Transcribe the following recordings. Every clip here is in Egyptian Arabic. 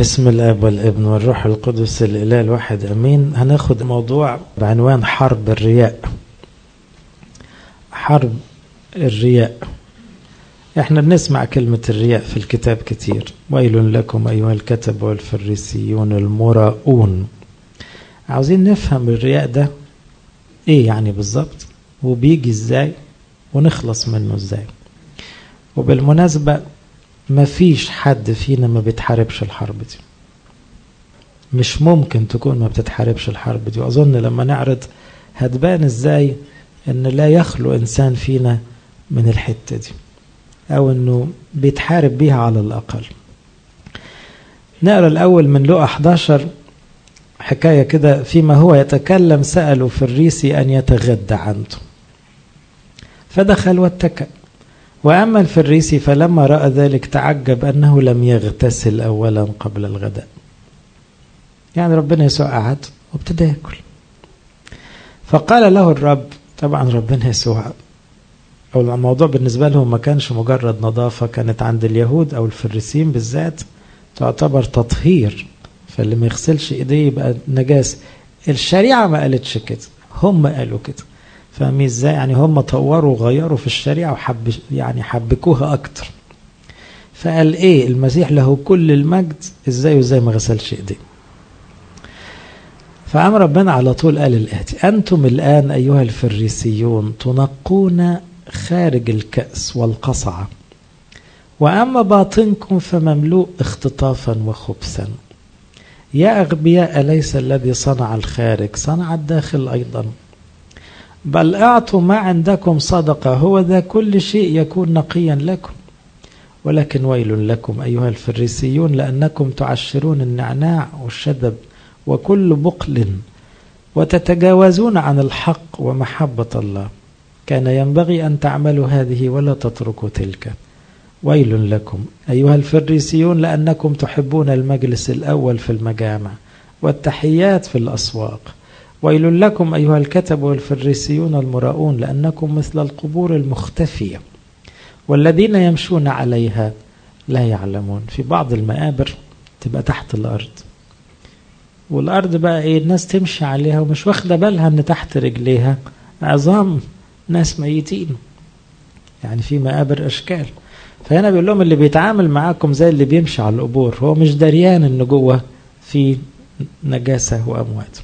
بسم الاب والابن والروح القدس الاله الواحد امين هناخد موضوع بعنوان حرب الرياء حرب الرياء احنا بنسمع كلمة الرياء في الكتاب كتير ويل لكم ايها الكتب والفريسيون المراؤون عاوزين نفهم الرياء ده ايه يعني بالظبط وبيجي ازاي ونخلص منه ازاي وبالمناسبة مفيش حد فينا ما بيتحاربش الحرب دي مش ممكن تكون ما بتتحاربش الحرب دي واظن لما نعرض هتبان ازاي ان لا يخلو انسان فينا من الحتة دي او انه بيتحارب بيها على الاقل نقرا الاول من لقا 11 حكاية كده فيما هو يتكلم سألوا فريسي أن يتغدى عنده فدخل واتكأ وأما الفريسي فلما رأى ذلك تعجب أنه لم يغتسل أولا قبل الغداء يعني ربنا يسوع قعد وابتدى ياكل فقال له الرب طبعا ربنا يسوع أو الموضوع بالنسبة لهم ما كانش مجرد نظافة كانت عند اليهود أو الفريسيين بالذات تعتبر تطهير فاللي ما يغسلش ايديه يبقى نجاسة الشريعة ما قالتش كده هم قالوا كده فاهمين ازاي يعني هم طوروا وغيروا في الشريعة وحب يعني حبكوها اكتر فقال ايه المسيح له كل المجد ازاي وازاي ما غسلش ايديه فقام ربنا على طول قال الاتي انتم الان ايها الفريسيون تنقون خارج الكأس والقصعة واما باطنكم فمملوء اختطافا وخبثا يا أغبياء أليس الذي صنع الخارج صنع الداخل أيضا بل أعطوا ما عندكم صدقة هو ذا كل شيء يكون نقيا لكم ولكن ويل لكم أيها الفريسيون لأنكم تعشرون النعناع والشذب وكل بقل وتتجاوزون عن الحق ومحبة الله كان ينبغي أن تعملوا هذه ولا تتركوا تلك ويل لكم أيها الفريسيون لأنكم تحبون المجلس الأول في المجامع والتحيات في الأسواق ويل لكم أيها الكتب والفريسيون المراؤون لأنكم مثل القبور المختفية والذين يمشون عليها لا يعلمون في بعض المقابر تبقى تحت الأرض والأرض بقى إيه الناس تمشي عليها ومش واخدة بالها إن تحت رجليها عظام ناس ميتين يعني في مقابر أشكال فهنا بيقول لهم اللي بيتعامل معاكم زي اللي بيمشي على القبور هو مش دريان ان جوه في نجاسة وأموات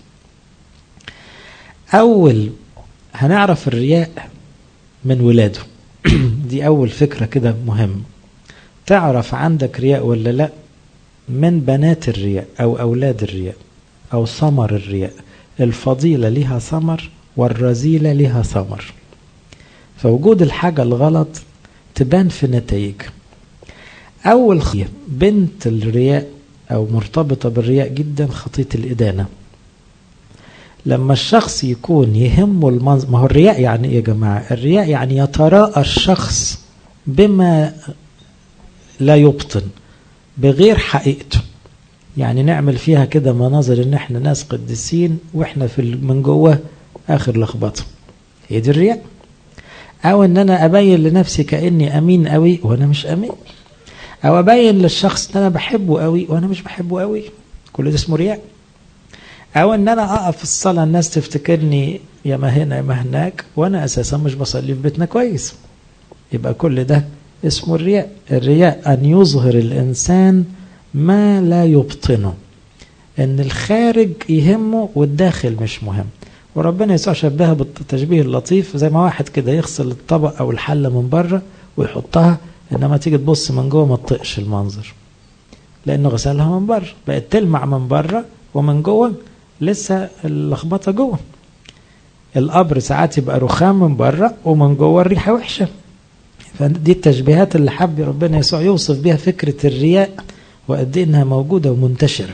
أول هنعرف الرياء من ولاده دي أول فكرة كده مهم تعرف عندك رياء ولا لا من بنات الرياء أو أولاد الرياء أو ثمر الرياء الفضيلة لها ثمر والرذيلة لها ثمر فوجود الحاجة الغلط تبان في نتائج أول خطية بنت الرياء أو مرتبطة بالرياء جدا خطية الإدانة لما الشخص يكون يهمه المنظر ما هو الرياء يعني إيه يا جماعة الرياء يعني يتراءى الشخص بما لا يبطن بغير حقيقته يعني نعمل فيها كده مناظر ان احنا ناس قديسين واحنا في من جوه اخر لخبطه هي دي الرياء او ان انا ابين لنفسي كاني امين قوي وانا مش امين او ابين للشخص ان انا بحبه قوي وانا مش بحبه قوي كل ده اسمه رياء او ان انا اقف في الصلاه الناس تفتكرني يا ما هنا يا ما هناك وانا اساسا مش بصلي في بيتنا كويس يبقى كل ده اسمه الرياء الرياء ان يظهر الانسان ما لا يبطنه ان الخارج يهمه والداخل مش مهم وربنا يسوع شبهها بالتشبيه اللطيف زي ما واحد كده يغسل الطبق او الحله من بره ويحطها انما تيجي تبص من جوه ما تطقش المنظر لانه غسلها من بره بقت تلمع من بره ومن جوه لسه اللخبطه جوه القبر ساعات يبقى رخام من بره ومن جوه الريحه وحشه فدي التشبيهات اللي حب ربنا يسوع يوصف بها فكره الرياء وقد ايه انها موجوده ومنتشره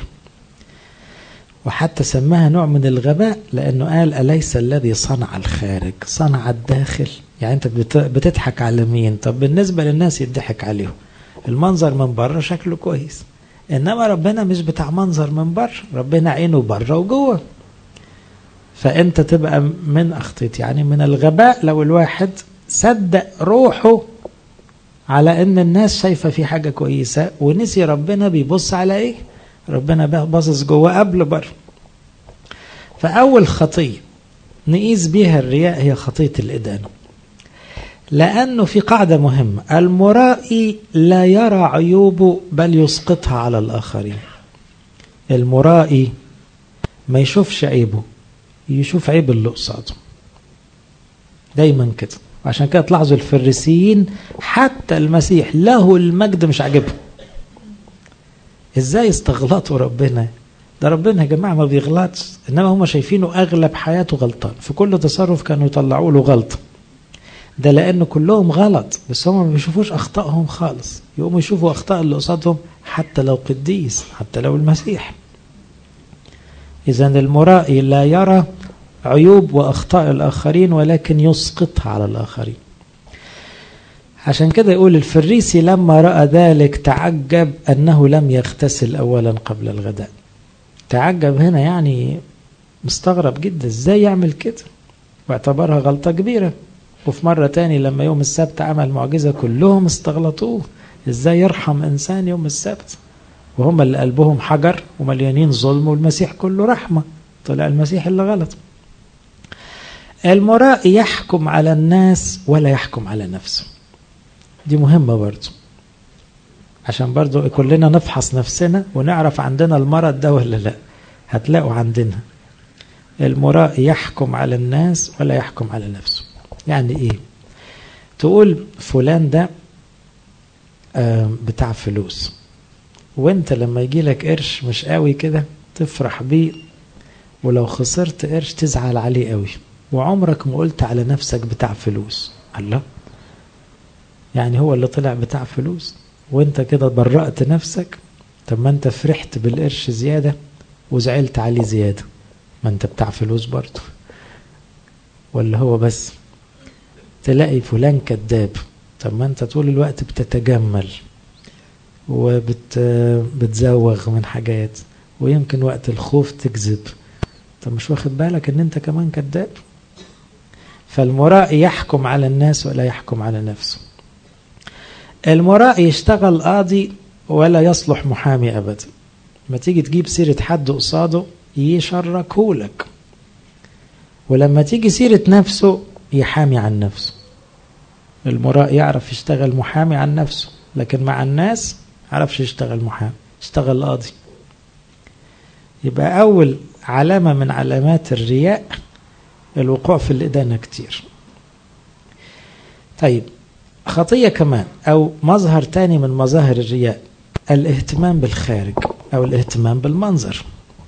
وحتى سماها نوع من الغباء لأنه قال أليس الذي صنع الخارج صنع الداخل يعني أنت بتضحك على مين طب بالنسبة للناس يضحك عليهم المنظر من بره شكله كويس إنما ربنا مش بتاع منظر من بره ربنا عينه بره وجوه فأنت تبقى من أخطيت يعني من الغباء لو الواحد صدق روحه على ان الناس شايفه في حاجه كويسه ونسي ربنا بيبص على ايه ربنا باصص جوه قبل بره فأول خطية نقيس بيها الرياء هي خطية الإدانة لأنه في قاعدة مهمة المرائي لا يرى عيوبه بل يسقطها على الآخرين المرائي ما يشوفش عيبه يشوف عيب اللي قصاده دايما كده عشان كده تلاحظوا الفريسيين حتى المسيح له المجد مش عاجبه ازاي استغلطوا ربنا ده ربنا يا جماعه ما بيغلطش انما هم شايفينه اغلب حياته غلطان في كل تصرف كانوا يطلعوا له غلطه ده لان كلهم غلط بس هم ما بيشوفوش اخطائهم خالص يقوموا يشوفوا اخطاء اللي قصادهم حتى لو قديس حتى لو المسيح اذا المرائي لا يرى عيوب واخطاء الاخرين ولكن يسقطها على الاخرين عشان كده يقول الفريسي لما راى ذلك تعجب انه لم يغتسل اولا قبل الغداء تعجب هنا يعني مستغرب جدا ازاي يعمل كده واعتبرها غلطه كبيره وفي مرة تاني لما يوم السبت عمل معجزة كلهم استغلطوه ازاي يرحم انسان يوم السبت وهم اللي قلبهم حجر ومليانين ظلم والمسيح كله رحمة طلع المسيح اللي غلط المرائي يحكم على الناس ولا يحكم على نفسه دي مهمة برضو عشان برضو كلنا نفحص نفسنا ونعرف عندنا المرض ده ولا لا هتلاقوا عندنا المرائي يحكم على الناس ولا يحكم على نفسه يعني ايه تقول فلان ده بتاع فلوس وانت لما يجي لك قرش مش قوي كده تفرح بيه ولو خسرت قرش تزعل عليه قوي وعمرك ما قلت على نفسك بتاع فلوس الله يعني هو اللي طلع بتاع فلوس وانت كده برأت نفسك طب ما انت فرحت بالقرش زيادة وزعلت عليه زيادة ما انت بتاع فلوس برضه ولا هو بس تلاقي فلان كذاب طب ما انت طول الوقت بتتجمل وبتزوغ من حاجات ويمكن وقت الخوف تكذب طب مش واخد بالك ان انت كمان كذاب فالمرائي يحكم على الناس ولا يحكم على نفسه المرائي يشتغل قاضي ولا يصلح محامي ابدا ما تيجي تجيب سيرة حد قصاده يشركهولك ولما تيجي سيرة نفسه يحامي عن نفسه المراء يعرف يشتغل محامي عن نفسه لكن مع الناس عرفش يشتغل محامي اشتغل قاضي يبقى أول علامة من علامات الرياء الوقوع في الإدانة كتير طيب خطية كمان أو مظهر تاني من مظاهر الرياء الاهتمام بالخارج أو الاهتمام بالمنظر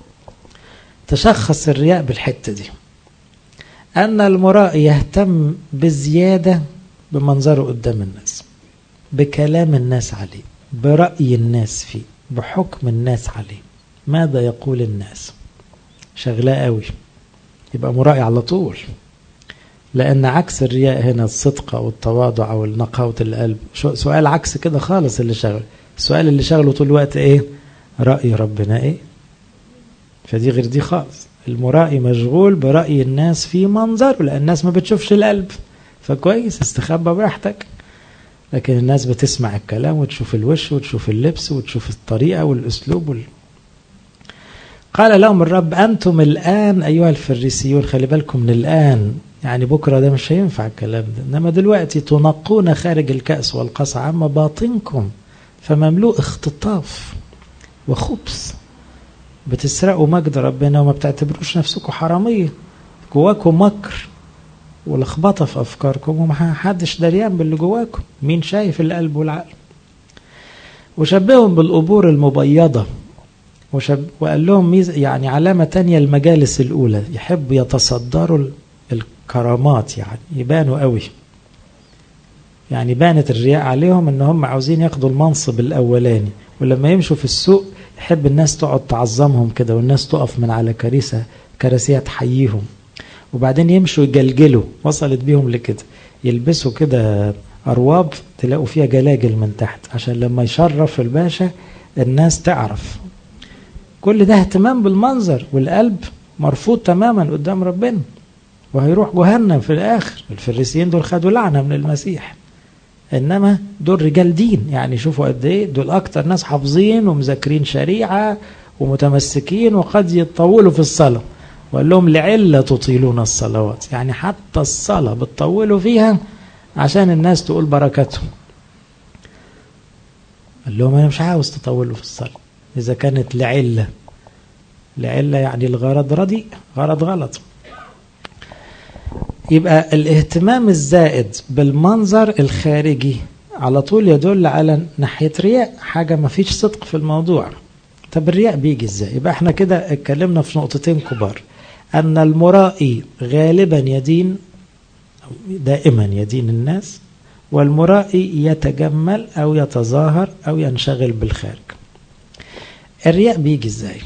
تشخص الرياء بالحتة دي أن المراء يهتم بزيادة بمنظره قدام الناس بكلام الناس عليه برأي الناس فيه بحكم الناس عليه ماذا يقول الناس شغلاه قوي يبقى مرائي على طول لأن عكس الرياء هنا الصدق أو التواضع أو النقاوة القلب سؤال عكس كده خالص اللي شغل السؤال اللي شغله طول الوقت إيه رأي ربنا إيه فدي غير دي خالص المرائي مشغول برأي الناس في منظره لأن الناس ما بتشوفش القلب فكويس استخبى براحتك لكن الناس بتسمع الكلام وتشوف الوش وتشوف اللبس وتشوف الطريقة والأسلوب وال... قال لهم الرب أنتم الآن أيها الفريسيون خلي بالكم من الآن يعني بكرة ده مش هينفع الكلام ده إنما دلوقتي تنقون خارج الكأس والقصع عما باطنكم فمملوء اختطاف وخبث بتسرقوا مجد ربنا وما بتعتبروش نفسكم حرامية جواكم مكر ولخبطة في أفكاركم وما حدش دريان باللي جواكم مين شايف القلب والعقل وشبههم بالقبور المبيضة وشب وقال لهم ميز يعني علامة تانية المجالس الأولى يحب يتصدروا الكرامات يعني يبانوا قوي يعني بانت الرياء عليهم ان هم عاوزين ياخدوا المنصب الاولاني ولما يمشوا في السوق يحب الناس تقعد تعظمهم كده والناس تقف من على كريسة كراسيها تحييهم وبعدين يمشوا يجلجلوا وصلت بيهم لكده يلبسوا كده أرواب تلاقوا فيها جلاجل من تحت عشان لما يشرف الباشا الناس تعرف كل ده اهتمام بالمنظر والقلب مرفوض تماما قدام ربنا وهيروح جهنم في الآخر الفريسيين دول خدوا لعنة من المسيح انما دول رجال دين يعني شوفوا قد ايه دول اكتر ناس حافظين ومذاكرين شريعه ومتمسكين وقد يطولوا في الصلاة وقال لهم لعلة تطيلون الصلوات يعني حتى الصلاة بتطولوا فيها عشان الناس تقول بركتهم قال لهم أنا مش عاوز تطولوا في الصلاة إذا كانت لعلة لعلة يعني الغرض رديء غرض غلط يبقى الاهتمام الزائد بالمنظر الخارجي على طول يدل على ناحية رياء حاجة ما فيش صدق في الموضوع طب الرياء بيجي ازاي يبقى احنا كده اتكلمنا في نقطتين كبار أن المرائي غالبا يدين دائما يدين الناس والمرائي يتجمل أو يتظاهر أو ينشغل بالخارج الرياء بيجي ازاي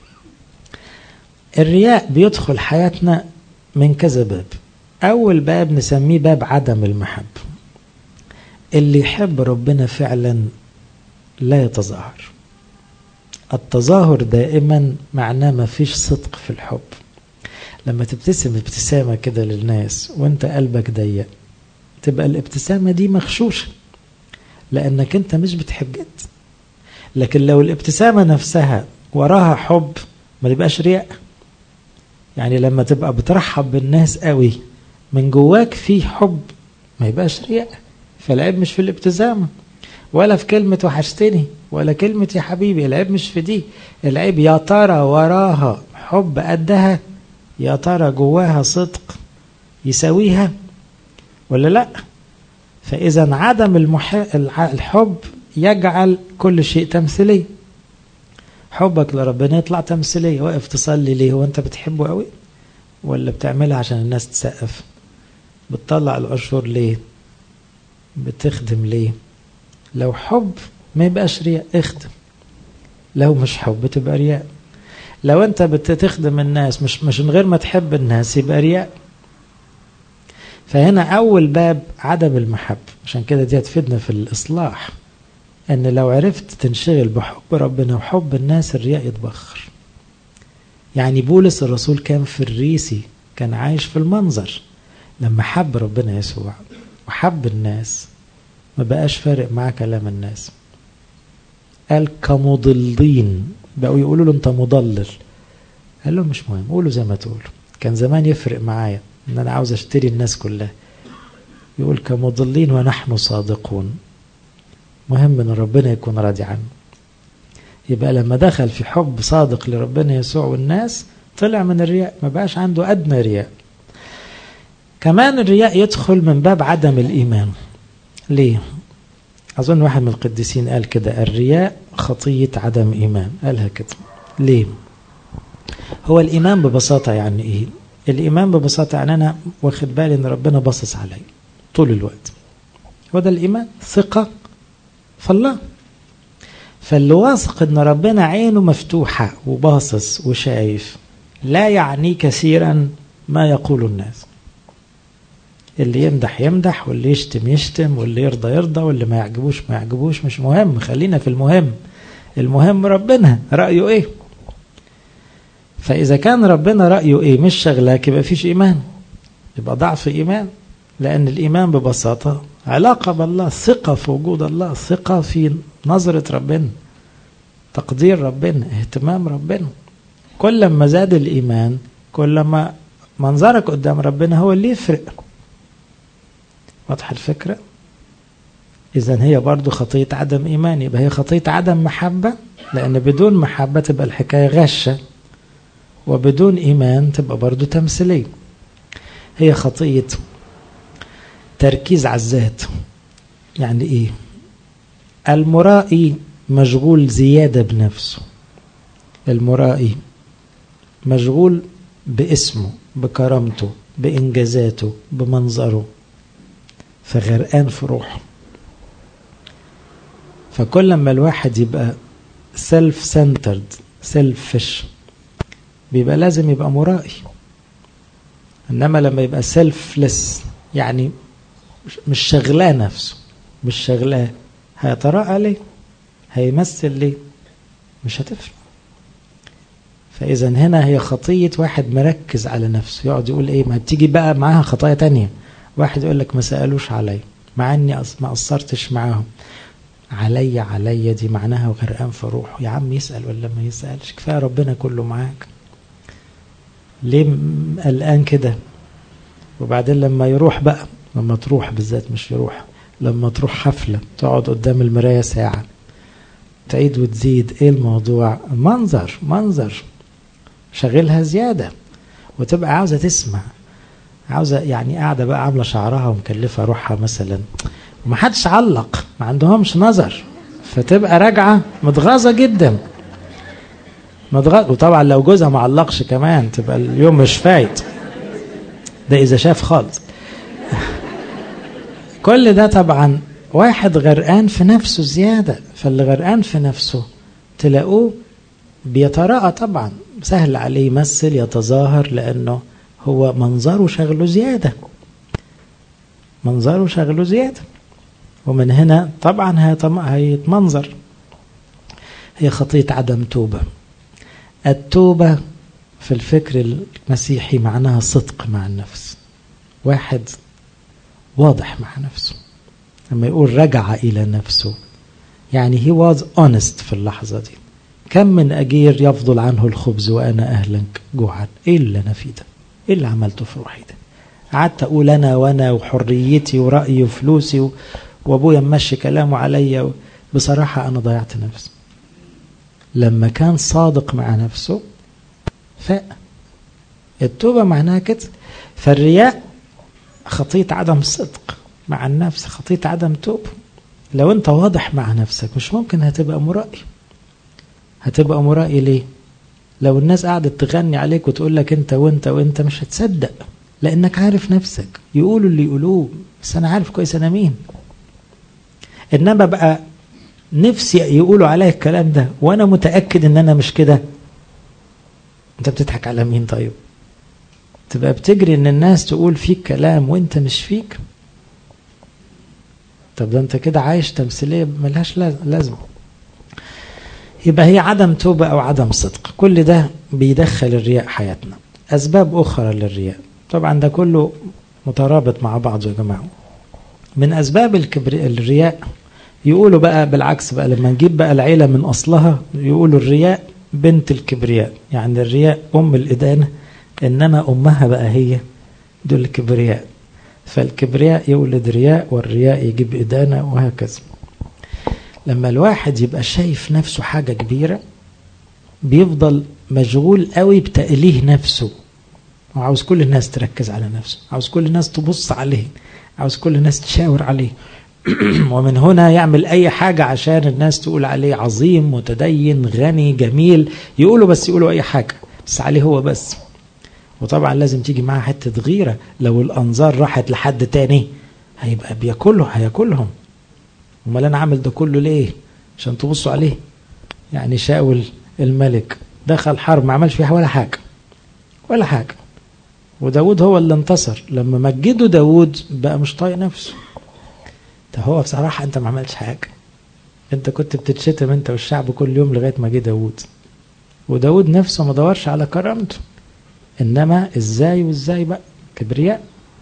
الرياء بيدخل حياتنا من كذا باب أول باب نسميه باب عدم المحبة اللي يحب ربنا فعلا لا يتظاهر التظاهر دائما معناه ما فيش صدق في الحب لما تبتسم ابتسامة كده للناس وانت قلبك ضيق تبقى الابتسامة دي مغشوشة لأنك انت مش بتحب جد لكن لو الابتسامة نفسها وراها حب ما تبقاش رياء يعني لما تبقى بترحب بالناس قوي من جواك في حب ما يبقاش رياء فالعيب مش في الابتسامة ولا في كلمة وحشتني ولا كلمة يا حبيبي العيب مش في دي العيب يا ترى وراها حب قدها يا ترى جواها صدق يساويها ولا لا فإذا عدم المح... الحب يجعل كل شيء تمثيلي حبك لربنا يطلع تمثيلية واقف تصلي ليه هو انت بتحبه قوي ولا بتعملها عشان الناس تسقف بتطلع الأشهر ليه بتخدم ليه لو حب ما يبقاش رياء اخدم لو مش حب تبقى رياء لو انت بتخدم الناس مش مش من غير ما تحب الناس يبقى رياء فهنا اول باب عدم المحبة عشان كده دي هتفيدنا في الاصلاح ان لو عرفت تنشغل بحب ربنا وحب الناس الرياء يتبخر يعني بولس الرسول كان فريسي كان عايش في المنظر لما حب ربنا يسوع وحب الناس ما بقاش فارق معاه كلام الناس قال كمضلين بقوا يقولوا له انت مضلل قال له مش مهم قولوا زي ما تقولوا كان زمان يفرق معايا ان انا عاوز اشتري الناس كلها يقول كمضلين ونحن صادقون مهم ان ربنا يكون راضي عنه يبقى لما دخل في حب صادق لربنا يسوع والناس طلع من الرياء ما بقاش عنده ادنى رياء كمان الرياء يدخل من باب عدم الايمان ليه اظن واحد من القديسين قال كده الرياء خطيه عدم ايمان قالها كده ليه هو الايمان ببساطه يعني ايه الايمان ببساطه يعني انا واخد بالي ان ربنا باصص عليا طول الوقت هو ده الايمان ثقه فالله فاللي واثق ان ربنا عينه مفتوحه وباصص وشايف لا يعني كثيرا ما يقول الناس اللي يمدح يمدح واللي يشتم يشتم واللي يرضى يرضى واللي ما يعجبوش ما يعجبوش مش مهم خلينا في المهم المهم ربنا رأيه ايه فإذا كان ربنا رأيه ايه مش شغلك يبقى فيش إيمان يبقى ضعف إيمان لأن الإيمان ببساطة علاقة بالله ثقة في وجود الله ثقة في نظرة ربنا تقدير ربنا اهتمام ربنا كل ما زاد الإيمان كل ما منظرك قدام ربنا هو اللي يفرق واضحة الفكرة إذا هي برضو خطية عدم إيمان يبقى هي خطية عدم محبة لأن بدون محبة تبقى الحكاية غشة وبدون إيمان تبقى برضو تمثيلية هي خطية تركيز على الذات يعني إيه المرائي مشغول زيادة بنفسه المرائي مشغول باسمه بكرامته بإنجازاته بمنظره فغرقان في روحه فكل ما الواحد يبقى سيلف سنترد سيلفش بيبقى لازم يبقى مرائي انما لما يبقى سيلفلس يعني مش شغلاه نفسه مش شغلاه هيتراءى ليه هيمثل ليه مش هتفرق فاذا هنا هي خطيه واحد مركز على نفسه يقعد يقول ايه ما بتيجي بقى معاها خطايا تانية واحد يقول لك ما سالوش عليا مع اني ما قصرتش معاهم علي علي دي معناها وغرقان في روحه يا عم يسأل ولا ما يسألش كفاية ربنا كله معاك ليه قلقان كده وبعدين لما يروح بقى لما تروح بالذات مش يروح لما تروح حفلة تقعد قدام المراية ساعة تعيد وتزيد ايه الموضوع منظر منظر شغلها زيادة وتبقى عاوزة تسمع عاوزة يعني قاعدة بقى عاملة شعرها ومكلفة روحها مثلا ومحدش علق ما عندهمش نظر فتبقى راجعة متغاظة جدا متغاظة وطبعا لو جوزها ما علقش كمان تبقى اليوم مش فايت ده إذا شاف خالص كل ده طبعا واحد غرقان في نفسه زيادة فاللي غرقان في نفسه تلاقوه بيتراءى طبعا سهل عليه يمثل يتظاهر لأنه هو منظره شغله زيادة منظره شغله زيادة ومن هنا طبعا هيتمنظر هي خطية عدم توبة التوبة في الفكر المسيحي معناها صدق مع النفس واحد واضح مع نفسه لما يقول رجع إلى نفسه يعني he was honest في اللحظة دي كم من أجير يفضل عنه الخبز وأنا أهلك جوعا إيه اللي أنا فيه ده إيه اللي عملته في روحي ده قعدت أقول أنا وأنا وحريتي ورأيي وفلوسي و... وأبويا ممشي كلامه عليا بصراحة أنا ضيعت نفسي لما كان صادق مع نفسه فاق التوبة معناها كده فالرياء خطية عدم صدق مع النفس خطية عدم توبة لو انت واضح مع نفسك مش ممكن هتبقى مرائي هتبقى مرائي ليه لو الناس قعدت تغني عليك وتقول لك انت وانت وانت مش هتصدق لانك عارف نفسك يقولوا اللي يقولوه بس انا عارف كويس انا مين انما بقى نفسي يقولوا عليا الكلام ده وانا متاكد ان انا مش كده انت بتضحك على مين طيب تبقى بتجري ان الناس تقول فيك كلام وانت مش فيك طب ده انت كده عايش تمثيليه ملهاش لازمه يبقى هي عدم توبه او عدم صدق كل ده بيدخل الرياء حياتنا اسباب اخرى للرياء طبعا ده كله مترابط مع بعضه يا جماعه من اسباب الكبر الرياء يقولوا بقى بالعكس بقى لما نجيب بقى العيله من اصلها يقولوا الرياء بنت الكبرياء يعني الرياء ام الادانه انما امها بقى هي دول الكبرياء فالكبرياء يولد رياء والرياء يجيب إدانة وهكذا لما الواحد يبقى شايف نفسه حاجة كبيرة بيفضل مشغول قوي بتأليه نفسه وعاوز كل الناس تركز على نفسه عاوز كل الناس تبص عليه عاوز كل الناس تشاور عليه ومن هنا يعمل أي حاجة عشان الناس تقول عليه عظيم متدين غني جميل يقولوا بس يقولوا أي حاجة بس عليه هو بس وطبعا لازم تيجي معاه حتة غيرة لو الأنظار راحت لحد تاني هيبقى بياكله هياكلهم امال انا عامل ده كله ليه عشان تبصوا عليه يعني شاول الملك دخل حرب ما عملش فيها ولا حاجة ولا حاجة وداود هو اللي انتصر لما مجدوا داود بقى مش طايق نفسه ده هو بصراحة انت ما عملتش حاجة انت كنت بتتشتم انت والشعب كل يوم لغاية ما جه داود وداود نفسه ما دورش على كرامته انما ازاي وازاي بقى كبرياء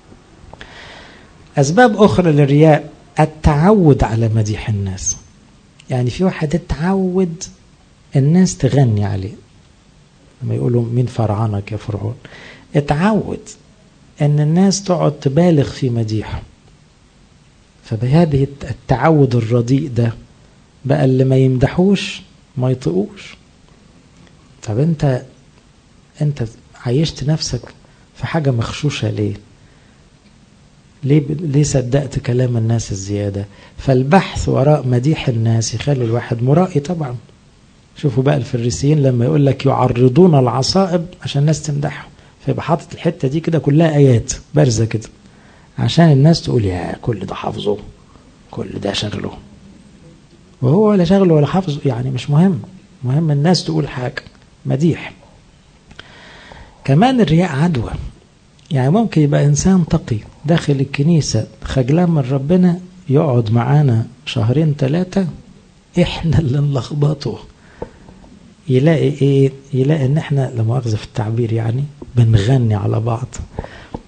اسباب اخرى للرياء التعود على مديح الناس يعني في واحد اتعود الناس تغني عليه لما يقولوا مين فرعانك يا فرعون اتعود ان الناس تقعد تبالغ في مديحه فبهذه التعود الرديء ده بقى اللي ما يمدحوش ما يطقوش طب انت انت عيشت نفسك في حاجة مخشوشة ليه ليه ليه صدقت كلام الناس الزيادة فالبحث وراء مديح الناس يخلي الواحد مرائي طبعا شوفوا بقى الفريسيين لما يقول لك يعرضون العصائب عشان الناس تمدحهم فيبقى حاطط الحتة دي كده كلها آيات بارزة كده عشان الناس تقول يا كل ده حافظه كل ده شغله وهو ولا شغله ولا حافظه يعني مش مهم مهم الناس تقول حاجة مديح كمان الرياء عدوى يعني ممكن يبقى إنسان تقي داخل الكنيسة خجلان من ربنا يقعد معانا شهرين ثلاثة إحنا اللي نلخبطه يلاقي إيه يلاقي إن إحنا لا مؤاخذة في التعبير يعني بنغني على بعض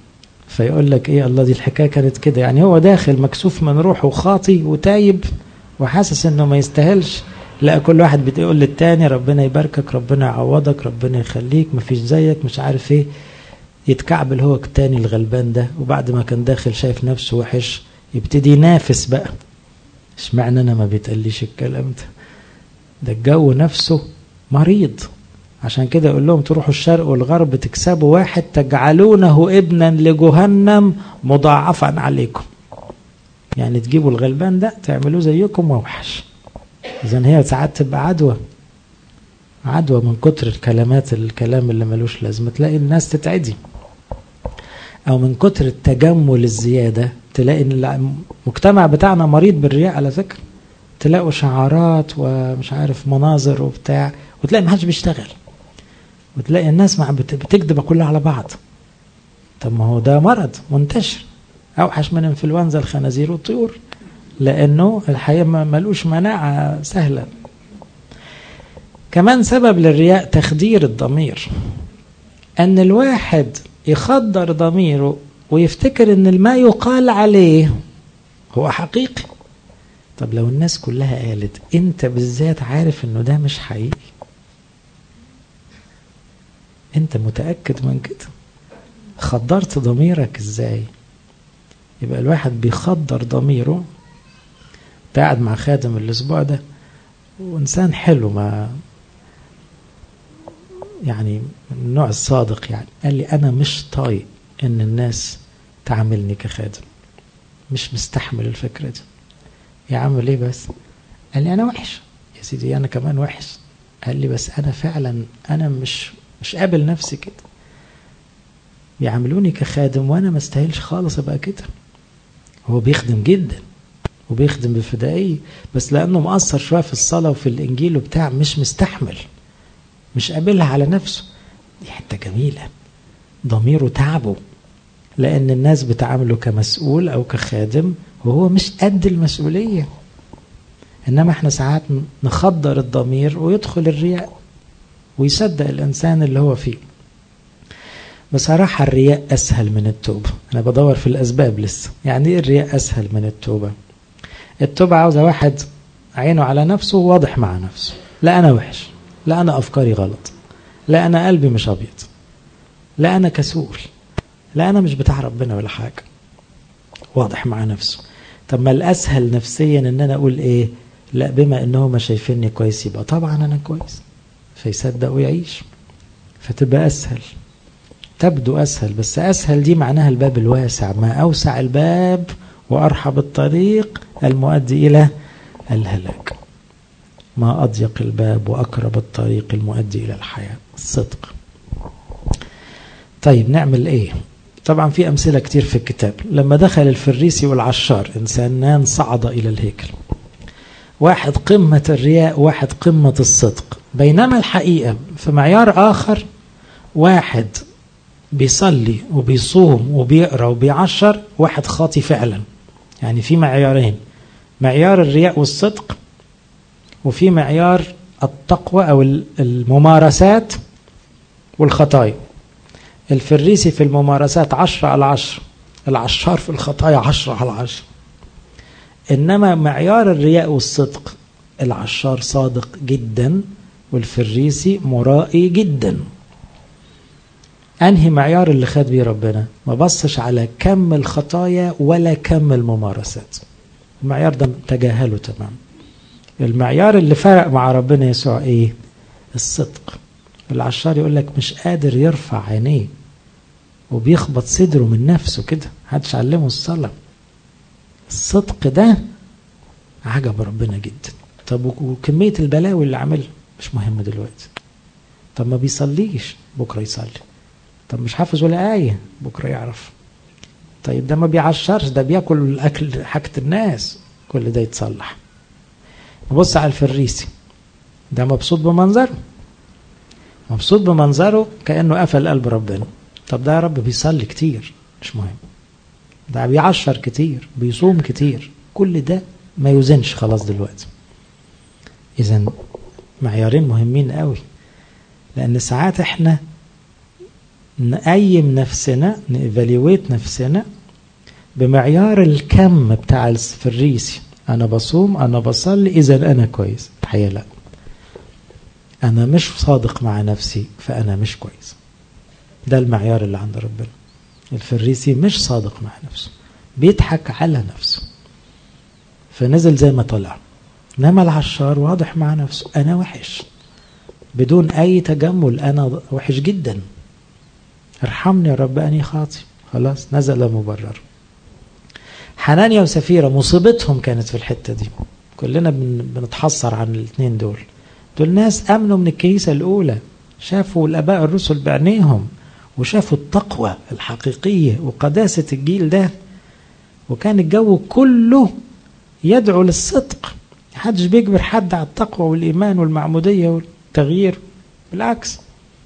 فيقول لك إيه الله دي الحكاية كانت كده يعني هو داخل مكسوف من روحه وخاطي وتايب وحاسس انه ما يستاهلش لا كل واحد بيقول للتاني ربنا يباركك ربنا يعوضك ربنا يخليك مفيش زيك مش عارف ايه يتكعبل هو التاني الغلبان ده وبعد ما كان داخل شايف نفسه وحش يبتدي ينافس بقى اشمعنى انا ما بيتقليش الكلام ده ده الجو نفسه مريض عشان كده يقول لهم تروحوا الشرق والغرب تكسبوا واحد تجعلونه ابنا لجهنم مضاعفا عليكم يعني تجيبوا الغلبان ده تعملوه زيكم ووحش اذا هي ساعات تبقى عدوى عدوى من كتر الكلمات الكلام اللي ملوش لازمه تلاقي الناس تتعدي او من كتر التجمل الزياده تلاقي ان المجتمع بتاعنا مريض بالرياء على فكره تلاقوا شعارات ومش عارف مناظر وبتاع وتلاقي ما حدش بيشتغل وتلاقي الناس مع بتكذب كلها على بعض طب ما هو ده مرض منتشر اوحش من انفلونزا الخنازير والطيور لانه الحقيقه ملوش مناعه سهله كمان سبب للرياء تخدير الضمير ان الواحد يخدر ضميره ويفتكر ان ما يقال عليه هو حقيقي طب لو الناس كلها قالت انت بالذات عارف انه ده مش حقيقي انت متأكد من كده خدرت ضميرك ازاي يبقى الواحد بيخدر ضميره قاعد مع خادم الاسبوع ده وانسان حلو ما يعني من النوع الصادق يعني قال لي انا مش طايق ان الناس تعاملني كخادم مش مستحمل الفكره دي يا عم ليه بس قال لي انا وحش يا سيدي انا كمان وحش قال لي بس انا فعلا انا مش مش قابل نفسي كده بيعاملوني كخادم وانا ما استاهلش خالص ابقى كده هو بيخدم جدا وبيخدم بفدائية بس لأنه مقصر شوية في الصلاة وفي الإنجيل وبتاع مش مستحمل مش قابلها على نفسه دي حتة جميلة ضميره تعبه لأن الناس بتعامله كمسؤول أو كخادم وهو مش قد المسؤولية إنما إحنا ساعات نخدر الضمير ويدخل الرياء ويصدق الإنسان اللي هو فيه بصراحة الرياء أسهل من التوبة أنا بدور في الأسباب لسه يعني إيه الرياء أسهل من التوبة التوبة عاوزة واحد عينه على نفسه واضح مع نفسه لا أنا وحش لا أنا أفكاري غلط لا أنا قلبي مش أبيض لا أنا كسول لا أنا مش بتاع ربنا ولا حاجة واضح مع نفسه طب ما الأسهل نفسيا إن أنا أقول إيه لا بما إنهم شايفيني كويس يبقى طبعا أنا كويس فيصدق ويعيش فتبقى أسهل تبدو أسهل بس أسهل دي معناها الباب الواسع ما أوسع الباب وأرحب الطريق المؤدي إلى الهلاك ما أضيق الباب وأقرب الطريق المؤدي إلى الحياة الصدق طيب نعمل إيه طبعا في أمثلة كتير في الكتاب لما دخل الفريسي والعشار إنسانان صعد إلى الهيكل واحد قمة الرياء واحد قمة الصدق بينما الحقيقة في معيار آخر واحد بيصلي وبيصوم وبيقرا وبيعشر واحد خاطي فعلا يعني في معيارين معيار الرياء والصدق وفي معيار التقوى او الممارسات والخطايا الفريسي في الممارسات عشرة على عشرة العشار في الخطايا عشرة على عشرة إنما معيار الرياء والصدق العشار صادق جدا والفريسي مرائي جدا أنهي معيار اللي خد بيه ربنا ما بصش على كم الخطايا ولا كم الممارسات المعيار ده تجاهله تمام المعيار اللي فرق مع ربنا يسوع ايه الصدق العشار يقول لك مش قادر يرفع عينيه وبيخبط صدره من نفسه كده محدش علمه الصلاة الصدق ده عجب ربنا جدا طب وكمية البلاوي اللي عاملها مش مهم دلوقتي طب ما بيصليش بكرة يصلي طب مش حافظ ولا آية بكرة يعرف طيب ده ما بيعشرش ده بياكل الأكل حاجة الناس كل ده يتصلح نبص على الفريسي ده مبسوط بمنظره مبسوط بمنظره كأنه قفل قلب ربنا طب ده يا رب بيصلي كتير مش مهم ده بيعشر كتير بيصوم كتير كل ده ما يوزنش خلاص دلوقتي اذا معيارين مهمين قوي لان ساعات احنا نقيم نفسنا نيفاليويت نفسنا بمعيار الكم بتاع الفريسي أنا بصوم أنا بصلي إذا أنا كويس الحقيقة لا أنا مش صادق مع نفسي فأنا مش كويس ده المعيار اللي عند ربنا الفريسي مش صادق مع نفسه بيضحك على نفسه فنزل زي ما طلع انما العشار واضح مع نفسه انا وحش بدون اي تجمل انا وحش جدا ارحمني يا رب اني خاطي خلاص نزل مبرر حنانيا وسفيرة مصيبتهم كانت في الحتة دي كلنا بنتحسر عن الاثنين دول دول ناس امنوا من الكنيسة الاولى شافوا الاباء الرسل بعينيهم وشافوا التقوى الحقيقية وقداسة الجيل ده وكان الجو كله يدعو للصدق محدش بيجبر حد على التقوى والإيمان والمعمودية والتغيير بالعكس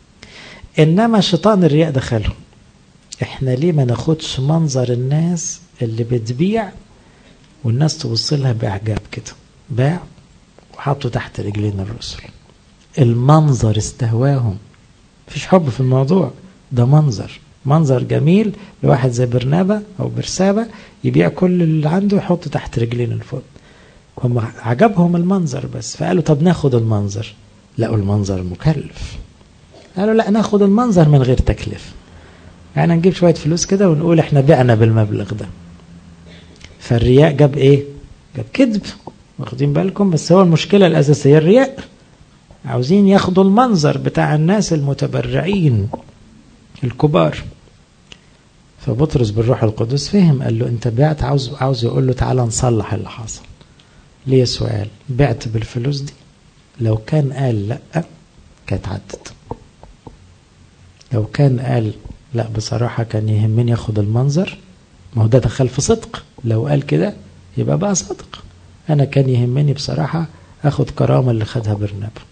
إنما شيطان الرياء دخلهم إحنا ليه ما ناخدش منظر الناس اللي بتبيع والناس تبص لها بإعجاب كده باع وحطوا تحت رجلين الرسل المنظر استهواهم مفيش حب في الموضوع ده منظر منظر جميل لواحد زي برنابا او برسابة يبيع كل اللي عنده يحطه تحت رجلين الفوق هم عجبهم المنظر بس فقالوا طب ناخد المنظر لقوا المنظر مكلف قالوا لا ناخد المنظر من غير تكلفة يعني نجيب شوية فلوس كده ونقول احنا بعنا بالمبلغ ده فالرياء جاب ايه جاب كذب واخدين بالكم بس هو المشكلة الأساسية الرياء عاوزين ياخدوا المنظر بتاع الناس المتبرعين الكبار فبطرس بالروح القدس فهم قال له انت بعت عاوز عاوز يقول له تعالى نصلح اللي حصل ليه سؤال بعت بالفلوس دي لو كان قال لا كانت عدت لو كان قال لا بصراحة كان يهمني ياخد المنظر ما هو ده دخل في صدق لو قال كده يبقى بقى صادق انا كان يهمني بصراحة اخد كرامة اللي خدها برنابا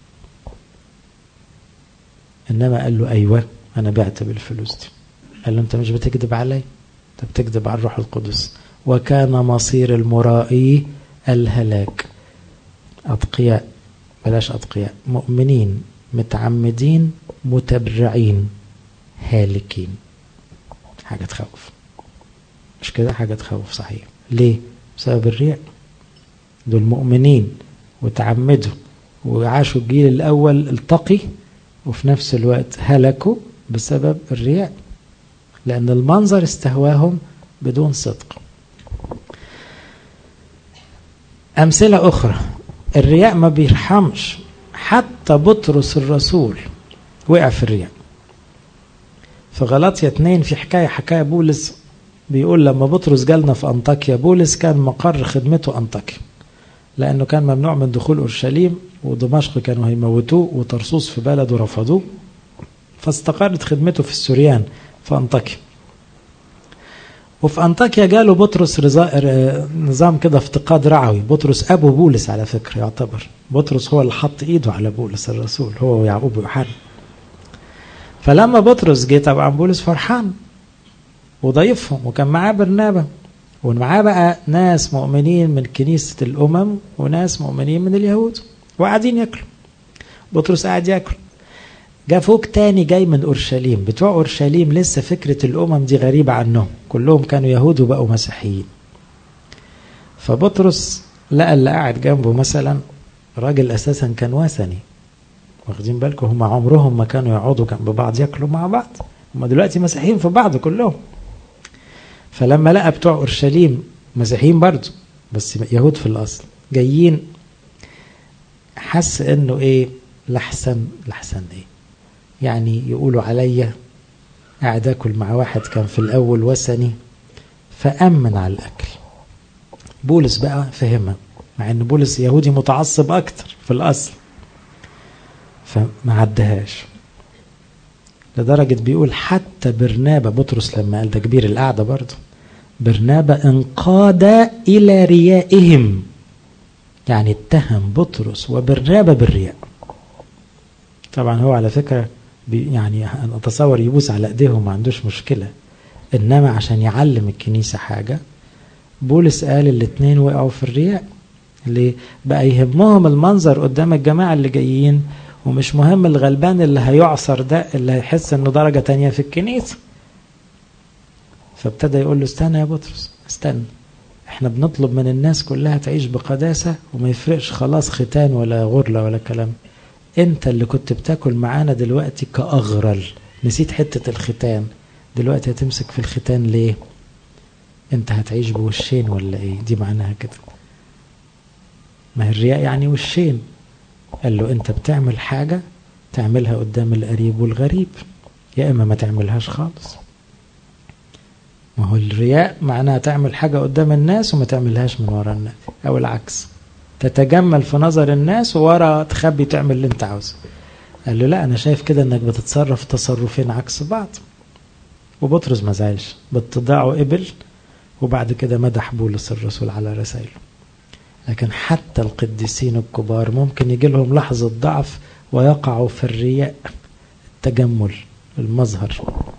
انما قال له ايوه انا بعت بالفلوس دي قال له انت مش بتكذب علي انت بتكذب على الروح القدس وكان مصير المرائي الهلاك اتقياء بلاش اتقياء مؤمنين متعمدين متبرعين هالكين حاجة تخوف مش كده حاجة تخوف صحيح ليه بسبب الرياء دول مؤمنين وتعمدوا وعاشوا الجيل الأول التقي وفي نفس الوقت هلكوا بسبب الرياء لأن المنظر استهواهم بدون صدق أمثلة أخرى الرياء ما بيرحمش حتى بطرس الرسول وقع في الرياء في غلطية اتنين في حكاية حكاية بولس بيقول لما بطرس جالنا في أنطاكيا بولس كان مقر خدمته أنطاكيا لأنه كان ممنوع من دخول أورشليم ودمشق كانوا هيموتوه وطرسوس في بلده رفضوه فاستقرت خدمته في السوريان في أنطاكيا وفي أنطاكيا جاله بطرس نظام كده افتقاد رعوي بطرس أبو بولس على فكرة يعتبر بطرس هو اللي حط إيده على بولس الرسول هو ويعقوب ويوحنا فلما بطرس جه طبعا بولس فرحان وضيفهم وكان معاه برنابا ومعاه بقى ناس مؤمنين من كنيسة الأمم وناس مؤمنين من اليهود وقاعدين ياكلوا بطرس قاعد ياكل جاء فوق تاني جاي من أورشليم بتوع أورشليم لسه فكرة الأمم دي غريبة عنهم كلهم كانوا يهود وبقوا مسيحيين فبطرس لقى اللي قاعد جنبه مثلا راجل أساسا كان وثني واخدين بالكم هم عمرهم ما كانوا يقعدوا جنب بعض ياكلوا مع بعض هم دلوقتي مسيحيين في بعض كلهم فلما لقى بتوع اورشليم مسيحيين برضه بس يهود في الاصل جايين حس انه ايه لحسن لحسن ايه يعني يقولوا عليا قاعد اكل مع واحد كان في الاول وثني فامن على الاكل بولس بقى فهمها مع ان بولس يهودي متعصب اكتر في الاصل فما عدهاش لدرجة بيقول حتى برنابا بطرس لما قال ده كبير القعدة برضه برنابا انقاد إلى ريائهم يعني اتهم بطرس وبرنابا بالرياء طبعا هو على فكرة يعني أنا أتصور يبوس على إيديهم ما عندوش مشكلة إنما عشان يعلم الكنيسة حاجة بولس قال الاتنين وقعوا في الرياء اللي بقى يهمهم المنظر قدام الجماعة اللي جايين ومش مهم الغلبان اللي هيعصر ده اللي هيحس انه درجة تانية في الكنيسة فابتدى يقول له استنى يا بطرس استنى احنا بنطلب من الناس كلها تعيش بقداسة وما يفرقش خلاص ختان ولا غرلة ولا كلام انت اللي كنت بتاكل معانا دلوقتي كأغرل نسيت حتة الختان دلوقتي هتمسك في الختان ليه انت هتعيش بوشين ولا ايه دي معناها كده ما هي الرياء يعني وشين قال له انت بتعمل حاجة تعملها قدام القريب والغريب يا اما ما تعملهاش خالص ما هو الرياء معناها تعمل حاجة قدام الناس وما تعملهاش من ورا الناس او العكس تتجمل في نظر الناس وورا تخبي تعمل اللي انت عاوزه قال له لا انا شايف كده انك بتتصرف تصرفين عكس بعض وبطرس ما زعلش باتضاعه قبل وبعد كده مدح بولس الرسول على رسائله لكن حتى القديسين الكبار ممكن يجي لهم لحظة ضعف ويقعوا في الرياء التجمل المظهر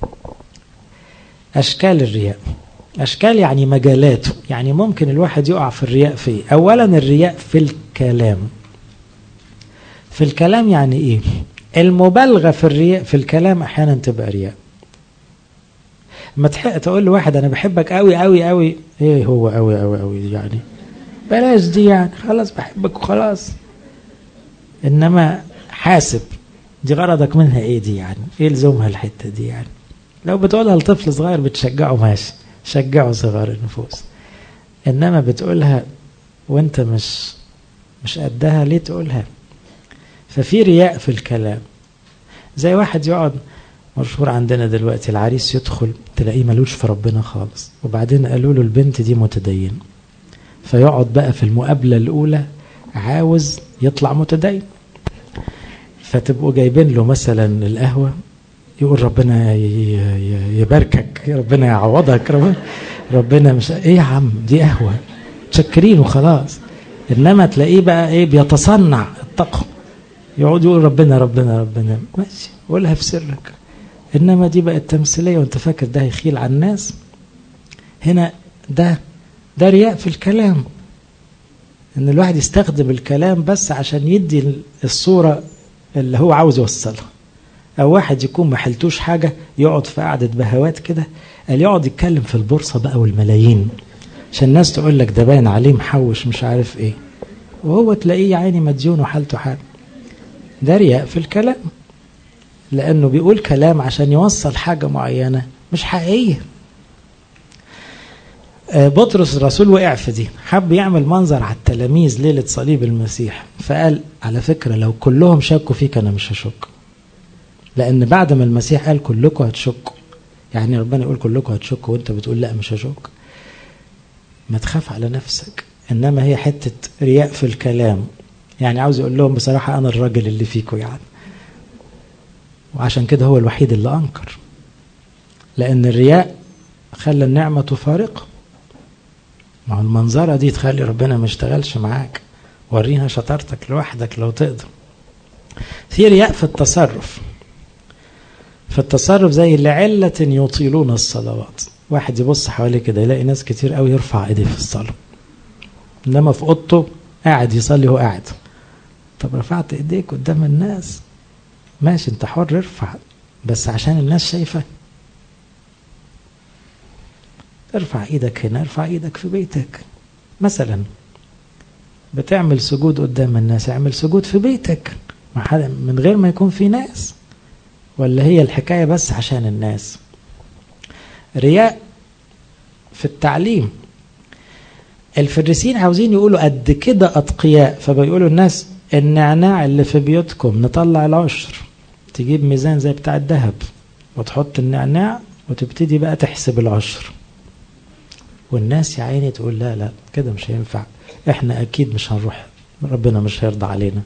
أشكال الرياء أشكال يعني مجالاته يعني ممكن الواحد يقع في الرياء فيه أولا الرياء في الكلام في الكلام يعني إيه المبالغة في الرياء في الكلام أحيانا تبقى رياء ما تحق تقول لواحد أنا بحبك قوي قوي قوي إيه هو قوي قوي قوي يعني بلاش دي يعني خلاص بحبك وخلاص إنما حاسب دي غرضك منها إيه دي يعني إيه لزومها الحتة دي يعني لو بتقولها لطفل صغير بتشجعه ماشي شجعوا صغار النفوس انما بتقولها وانت مش مش قدها ليه تقولها ففي رياء في الكلام زي واحد يقعد مشهور عندنا دلوقتي العريس يدخل تلاقيه ملوش في ربنا خالص وبعدين قالوا له البنت دي متدين فيقعد بقى في المقابله الاولى عاوز يطلع متدين فتبقوا جايبين له مثلا القهوه يقول ربنا يباركك ربنا يعوضك ربنا, ربنا مش ايه يا عم دي قهوه متشكرين وخلاص انما تلاقيه بقى ايه بيتصنع التقوى يقعد يقول ربنا ربنا ربنا ماشي قولها في سرك انما دي بقت تمثيليه وانت فاكر ده هيخيل على الناس هنا ده ده رياء في الكلام ان الواحد يستخدم الكلام بس عشان يدي الصوره اللي هو عاوز يوصلها او واحد يكون ما حلتوش حاجه يقعد في قعده بهوات كده قال يقعد يتكلم في البورصه بقى والملايين عشان الناس تقول لك ده باين عليه محوش مش عارف ايه وهو تلاقيه يا عيني مديون وحالته حال ده رياء في الكلام لانه بيقول كلام عشان يوصل حاجه معينه مش حقيقيه بطرس الرسول وقع في دي حب يعمل منظر على التلاميذ ليله صليب المسيح فقال على فكره لو كلهم شكوا فيك انا مش هشك لان بعد ما المسيح قال كلكم هتشكوا يعني ربنا يقول كلكم هتشكوا وانت بتقول لا مش هشك ما تخاف على نفسك انما هي حته رياء في الكلام يعني عاوز يقول لهم بصراحه انا الراجل اللي فيكم يعني وعشان كده هو الوحيد اللي انكر لان الرياء خلى النعمه تفارقه ما هو المنظره دي تخلي ربنا ما يشتغلش معاك ورينا شطارتك لوحدك لو تقدر في رياء في التصرف في التصرف زي لعلة يطيلون الصلوات واحد يبص حواليه كده يلاقي ناس كتير قوي يرفع ايديه في الصلاة انما في اوضته قاعد يصلي هو قاعد طب رفعت ايديك قدام الناس ماشي انت حر ارفع بس عشان الناس شايفة ارفع ايدك هنا ارفع ايدك في بيتك مثلا بتعمل سجود قدام الناس اعمل سجود في بيتك من غير ما يكون في ناس ولا هي الحكاية بس عشان الناس رياء في التعليم الفريسين عاوزين يقولوا قد كده أتقياء فبيقولوا الناس النعناع اللي في بيوتكم نطلع العشر تجيب ميزان زي بتاع الذهب وتحط النعناع وتبتدي بقى تحسب العشر والناس يا عيني تقول لا لا كده مش هينفع احنا اكيد مش هنروح ربنا مش هيرضى علينا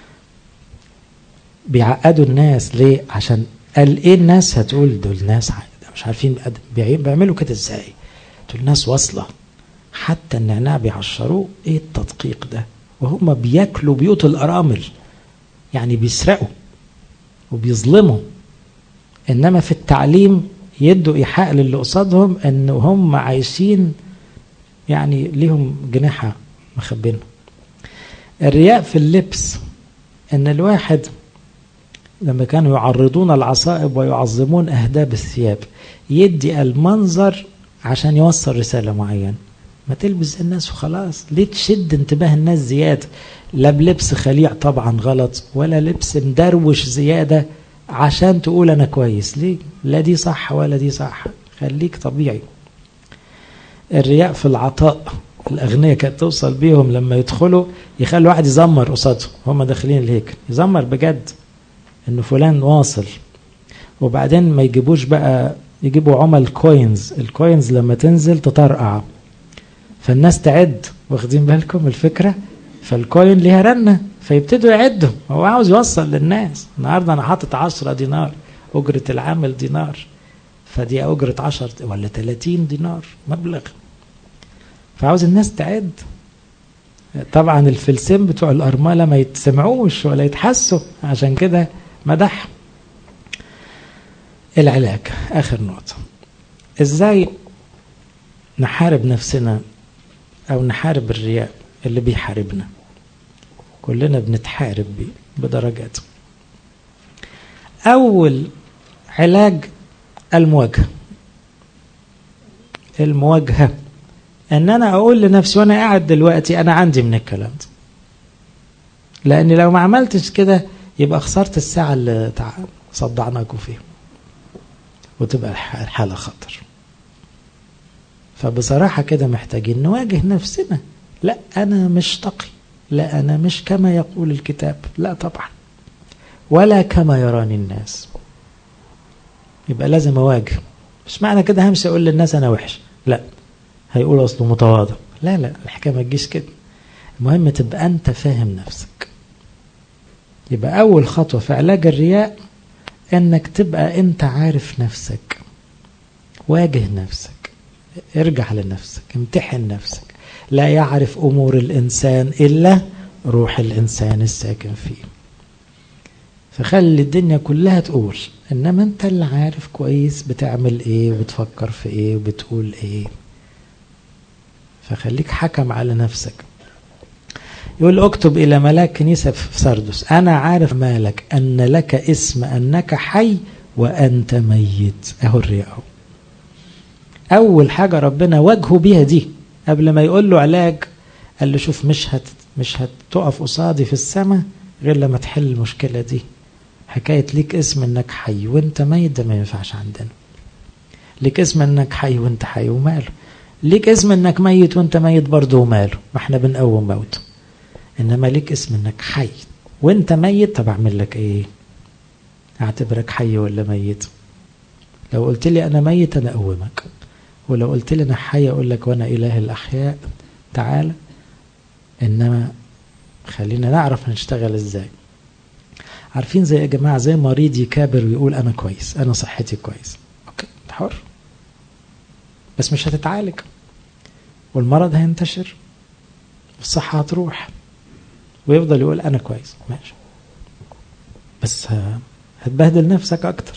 بيعقدوا الناس ليه عشان قال ايه الناس هتقول دول ناس مش عارفين بيعملوا كده ازاي دول ناس واصله حتى النعناع بيعشروه ايه التدقيق ده وهم بياكلوا بيوت الارامل يعني بيسرقوا وبيظلموا انما في التعليم يدوا ايحاء للي قصادهم ان هم عايشين يعني ليهم جناحه مخبينها الرياء في اللبس ان الواحد لما كانوا يعرضون العصائب ويعظمون أهداب الثياب يدي المنظر عشان يوصل رسالة معينة ما تلبس الناس وخلاص ليه تشد انتباه الناس زيادة لا بلبس خليع طبعا غلط ولا لبس مدروش زيادة عشان تقول أنا كويس ليه لا دي صح ولا دي صح خليك طبيعي الرياء في العطاء الأغنياء كانت توصل بيهم لما يدخلوا يخلوا واحد يزمر قصادهم هم داخلين الهيكل يزمر بجد إنه فلان واصل وبعدين ما يجيبوش بقى يجيبوا عمل كوينز الكوينز لما تنزل تطرقع فالناس تعد واخدين بالكم الفكرة فالكوين ليها رنة فيبتدوا يعدوا هو عاوز يوصل للناس النهاردة أنا حاطط 10 دينار أجرة العامل دينار فدي أجرة 10 ولا 30 دينار مبلغ فعاوز الناس تعد طبعا الفلسين بتوع الأرملة ما يتسمعوش ولا يتحسوا عشان كده مدح العلاج آخر نقطة إزاي نحارب نفسنا أو نحارب الرياء اللي بيحاربنا كلنا بنتحارب بيه بدرجات أول علاج المواجهة المواجهة ان انا اقول لنفسي وانا قاعد دلوقتي انا عندي من الكلام ده لان لو ما عملتش كده يبقى خسرت الساعة اللي صدعناكم فيها وتبقى الحالة خطر فبصراحة كده محتاجين نواجه نفسنا لا أنا مش تقي لا أنا مش كما يقول الكتاب لا طبعا ولا كما يراني الناس يبقى لازم أواجه مش معنى كده همشي أقول للناس أنا وحش لا هيقول أصله متواضع لا لا الحكاية ما تجيش كده المهم تبقى أنت فاهم نفسك يبقى أول خطوة في علاج الرياء انك تبقى انت عارف نفسك واجه نفسك ارجع لنفسك امتحن نفسك لا يعرف امور الانسان الا روح الانسان الساكن فيه فخلي الدنيا كلها تقول انما انت اللي عارف كويس بتعمل ايه وبتفكر في ايه وبتقول ايه فخليك حكم على نفسك يقول اكتب إلى ملاك كنيسة في سردس أنا عارف مالك أن لك اسم أنك حي وأنت ميت أهو الرياء أول حاجة ربنا واجهه بيها دي قبل ما يقول له علاج قال له شوف مش هت مش هتقف قصادي في السماء غير لما تحل المشكلة دي حكاية ليك اسم انك حي وانت ميت ده ما ينفعش عندنا ليك اسم انك حي وانت حي وماله ليك اسم انك ميت وانت ميت برضه وماله ما احنا بنقوم موته انما ليك اسم انك حي وانت ميت طب اعمل لك ايه اعتبرك حي ولا ميت لو قلت لي انا ميت انا اقومك ولو قلت لي انا حي اقول لك وانا اله الاحياء تعالى انما خلينا نعرف هنشتغل ازاي عارفين زي يا جماعه زي مريض يكابر ويقول انا كويس انا صحتي كويس اوكي حر بس مش هتتعالج والمرض هينتشر الصحة هتروح ويفضل يقول أنا كويس ماشي بس هتبهدل نفسك أكتر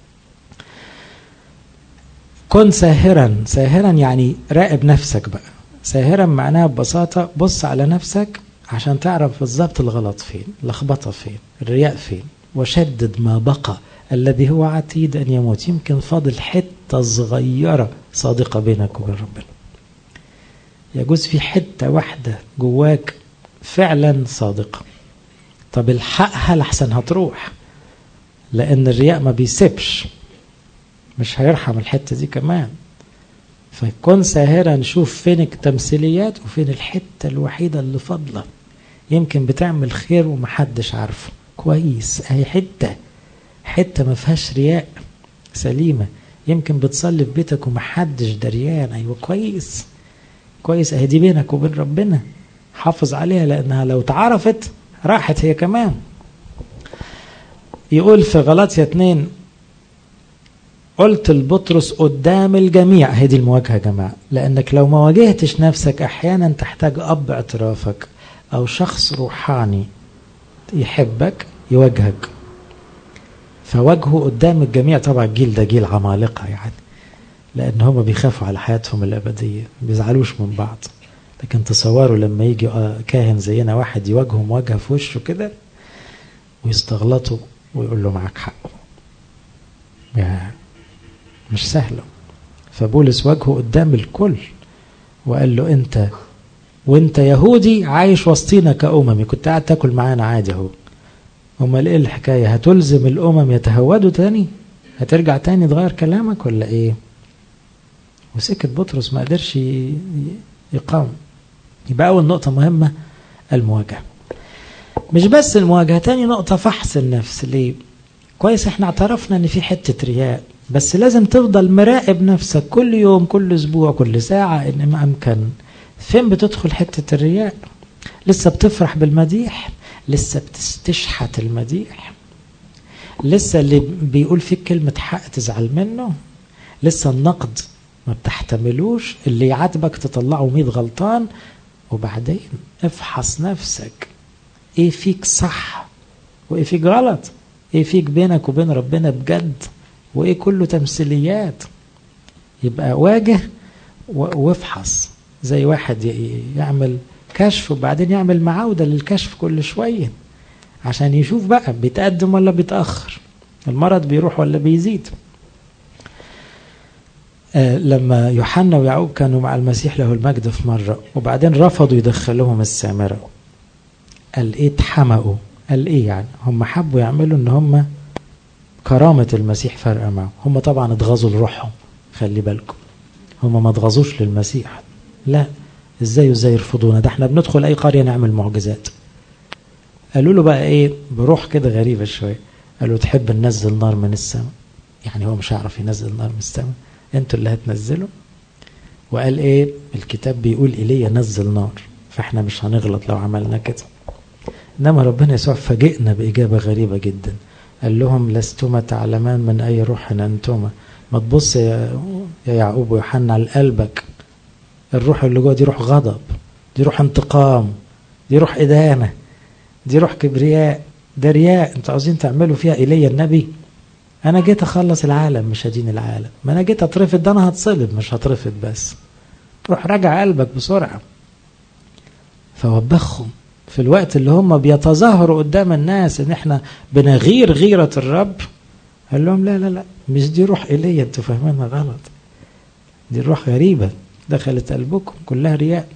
كن ساهرا ساهرا يعني راقب نفسك بقى ساهرا معناها ببساطة بص على نفسك عشان تعرف بالظبط الغلط فين اللخبطة فين الرياء فين وشدد ما بقى الذي هو عتيد أن يموت يمكن فاضل حتة صغيرة صادقة بينك وبين ربنا يجوز في حتة واحدة جواك فعلا صادقة طب الحقها لحسن هتروح لأن الرياء ما بيسيبش مش هيرحم الحتة دي كمان فكن ساهرا نشوف فين التمثيليات وفين الحتة الوحيدة اللي فاضلة يمكن بتعمل خير ومحدش عارفه كويس اهي حتة حتة ما فيهاش رياء سليمة يمكن بتصلي في بيتك ومحدش دريان ايوه كويس كويس اهي دي بينك وبين ربنا حافظ عليها لانها لو اتعرفت راحت هي كمان يقول في غلطية اتنين قلت لبطرس قدام الجميع هي دي المواجهة يا جماعة لأنك لو ما واجهتش نفسك أحيانا تحتاج أب اعترافك أو شخص روحاني يحبك يواجهك فواجهه قدام الجميع طبعا الجيل ده جيل عمالقة يعني لأن هم بيخافوا على حياتهم الأبدية بيزعلوش من بعض لكن تصوروا لما يجي كاهن زينا واحد يواجهه مواجهة في وشه كده ويستغلطوا ويقول له معاك حق يعني مش سهلة فبولس واجهه قدام الكل وقال له انت وانت يهودي عايش وسطينا كأممي كنت قاعد تاكل معانا عادي اهو امال ايه الحكاية هتلزم الامم يتهودوا تاني هترجع تاني تغير كلامك ولا ايه وسكت بطرس ما قدرش يقاوم يبقى اول نقطة مهمة المواجهة مش بس المواجهة تاني نقطة فحص النفس ليه كويس احنا اعترفنا ان في حتة رياء بس لازم تفضل مراقب نفسك كل يوم كل اسبوع كل ساعة ان ما امكن فين بتدخل حتة الرياء لسه بتفرح بالمديح لسه بتستشحت المديح لسه اللي بيقول فيك كلمة حق تزعل منه لسه النقد ما بتحتملوش اللي يعاتبك تطلعه مية غلطان وبعدين افحص نفسك ايه فيك صح وايه فيك غلط ايه فيك بينك وبين ربنا بجد وايه كله تمثيليات يبقى واجه وافحص زي واحد يعمل كشف وبعدين يعمل معاودة للكشف كل شوية عشان يشوف بقى بيتقدم ولا بيتأخر المرض بيروح ولا بيزيد آه لما يوحنا ويعقوب كانوا مع المسيح له المجد في مرة وبعدين رفضوا يدخلوهم السامرة قال ايه اتحمقوا قال ايه يعني هم حبوا يعملوا ان هم كرامة المسيح فارقة معهم هم طبعا اتغاظوا لروحهم خلي بالكم هم ما اتغاظوش للمسيح لا ازاي وازاي يرفضونا ده احنا بندخل اي قرية نعمل معجزات قالوا له بقى ايه بروح كده غريبة شوية قالوا تحب ننزل نار من السماء يعني هو مش هيعرف ينزل نار من السماء انتوا اللي هتنزلوا وقال ايه الكتاب بيقول ايليا نزل نار فاحنا مش هنغلط لو عملنا كده انما ربنا يسوع فاجئنا باجابه غريبه جدا قال لهم لستما تعلمان من اي روح انتما ما تبص يا يعقوب ويوحنا على قلبك الروح اللي جوه دي روح غضب دي روح انتقام دي روح ادانه دي روح كبرياء ده رياء انتوا عاوزين تعملوا فيها ايليا النبي انا جيت اخلص العالم مش هدين العالم ما انا جيت اترفض ده انا هتصلب مش هترفض بس روح راجع قلبك بسرعه فوبخهم في الوقت اللي هم بيتظاهروا قدام الناس ان احنا بنغير غيرة الرب قال لهم لا لا لا مش دي روح ايليا انتوا فاهمينها غلط دي روح غريبة دخلت قلبكم كلها رياء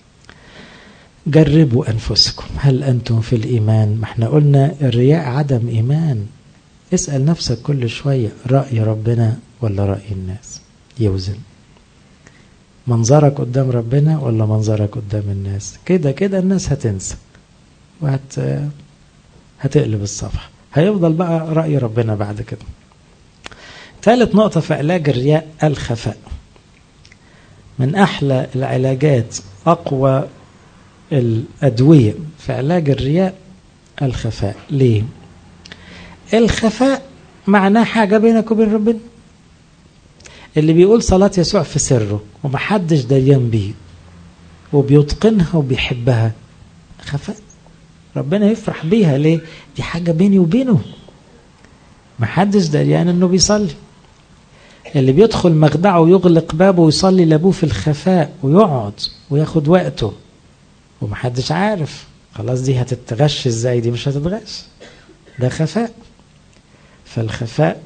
جربوا انفسكم هل انتم في الايمان ما احنا قلنا الرياء عدم ايمان اسأل نفسك كل شوية رأي ربنا ولا رأي الناس يوزن منظرك قدام ربنا ولا منظرك قدام الناس كده كده الناس هتنسى وهت هتقلب الصفحة هيفضل بقى رأي ربنا بعد كده ثالث نقطة في علاج الرياء الخفاء من أحلى العلاجات أقوى الأدوية في علاج الرياء الخفاء ليه؟ الخفاء معناه حاجة بينك وبين ربنا اللي بيقول صلاة يسوع في سره ومحدش دريان بيه وبيتقنها وبيحبها خفاء ربنا يفرح بيها ليه دي حاجة بيني وبينه محدش دريان انه بيصلي اللي بيدخل مخدعه ويغلق بابه ويصلي لابوه في الخفاء ويقعد وياخد وقته ومحدش عارف خلاص دي هتتغش ازاي دي مش هتتغش ده خفاء فالخفاء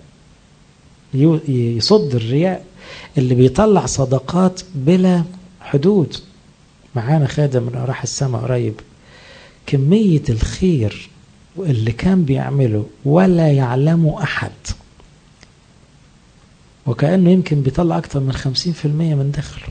يصد الرياء اللي بيطلع صدقات بلا حدود معانا خادم من راح السماء قريب كمية الخير اللي كان بيعمله ولا يعلمه أحد وكأنه يمكن بيطلع أكتر من خمسين في المية من دخله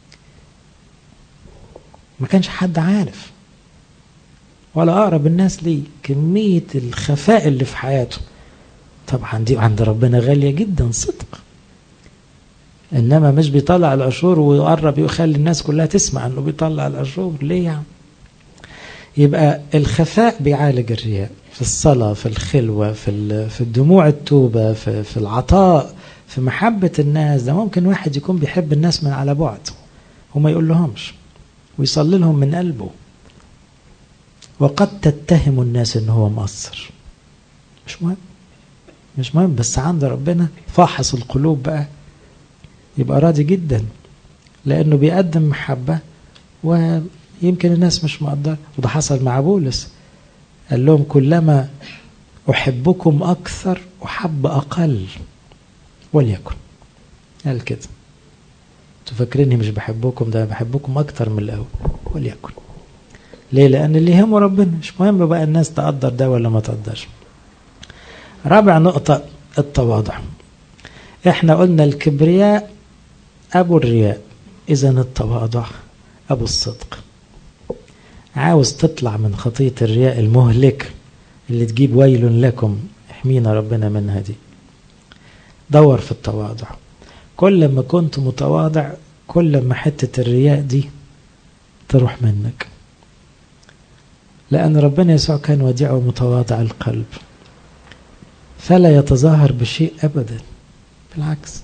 ما كانش حد عارف ولا أقرب الناس ليه كمية الخفاء اللي في حياته طبعا دي عند ربنا غالية جدا صدق إنما مش بيطلع العشور ويقرب يخلي الناس كلها تسمع إنه بيطلع العشور ليه يعني يبقى الخفاء بيعالج الرياء في الصلاة في الخلوة في في الدموع التوبة في, في العطاء في محبة الناس ده ممكن واحد يكون بيحب الناس من على بعد وما يقول لهمش ويصلي لهم من قلبه وقد تتهم الناس ان هو مقصر مش مهم مش مهم بس عند ربنا فاحص القلوب بقى يبقى راضي جدا لانه بيقدم محبه ويمكن الناس مش مقدره وده حصل مع بولس قال لهم كلما احبكم اكثر احب اقل وليكن قال كده انتوا فاكريني مش بحبكم ده بحبكم اكتر من الاول وليكن ليه لان اللي يهمه ربنا مش مهم بقى الناس تقدر ده ولا ما تقدرش رابع نقطة التواضع احنا قلنا الكبرياء ابو الرياء اذا التواضع ابو الصدق عاوز تطلع من خطية الرياء المهلك اللي تجيب ويل لكم احمينا ربنا منها دي دور في التواضع كل ما كنت متواضع كل ما حتة الرياء دي تروح منك لأن ربنا يسوع كان وديع ومتواضع القلب فلا يتظاهر بشيء أبدا بالعكس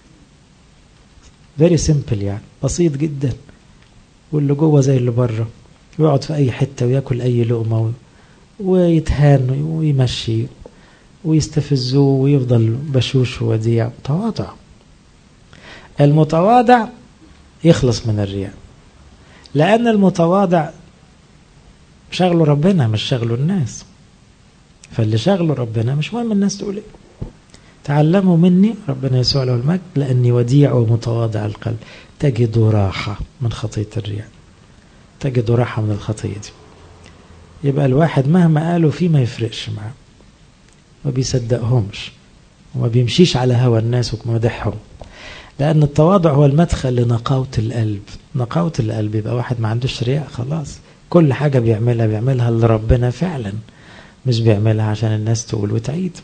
very simple يعني بسيط جدا واللي جوه زي اللي بره يقعد في أي حتة وياكل أي لقمة ويتهان ويمشي ويستفزوه ويفضل بشوش ووديع تواضع المتواضع يخلص من الرياء لأن المتواضع شغله ربنا مش شغله الناس فاللي شغله ربنا مش مهم الناس تقول ايه تعلموا مني ربنا يسوع له المجد لأني وديع ومتواضع القلب تجدوا راحة من خطية الرياء تجدوا راحة من الخطية دي يبقى الواحد مهما قالوا فيه ما يفرقش معاه ما بيصدقهمش وما بيمشيش على هوى الناس ومدحهم لأن التواضع هو المدخل لنقاوة القلب نقاوة القلب يبقى واحد ما عندوش رياء خلاص كل حاجة بيعملها بيعملها لربنا فعلا مش بيعملها عشان الناس تقول وتعيد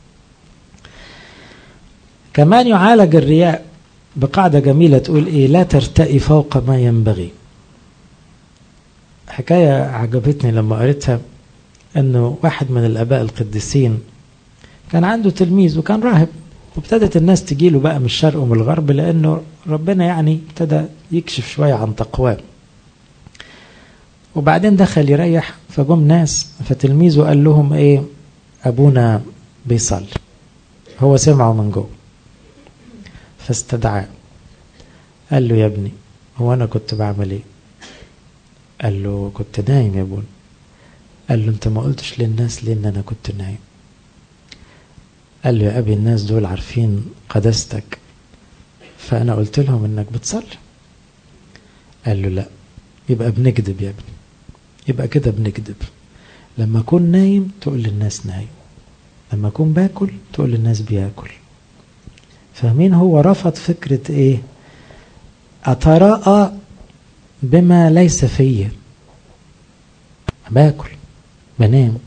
كمان يعالج الرياء بقاعدة جميلة تقول إيه لا ترتئي فوق ما ينبغي حكاية عجبتني لما قريتها أنه واحد من الآباء القديسين كان عنده تلميذ وكان راهب وابتدت الناس تجيله بقى من الشرق ومن الغرب لأنه ربنا يعني ابتدى يكشف شوية عن تقواه وبعدين دخل يريح فجم ناس فتلميذه قال لهم ايه ابونا بيصلي هو سمعه من جوه فاستدعاه قال له يا ابني هو انا كنت بعمل ايه قال له كنت نايم يا ابونا قال له انت ما قلتش للناس ليه ان انا كنت نايم قال له يا ابي الناس دول عارفين قداستك فانا قلت لهم انك بتصلي قال له لا يبقى بنكذب يا ابني يبقى كده بنكذب لما اكون نايم تقول للناس نايم لما اكون باكل تقول للناس بياكل فاهمين هو رفض فكرة ايه اتراءى بما ليس فيا باكل بنام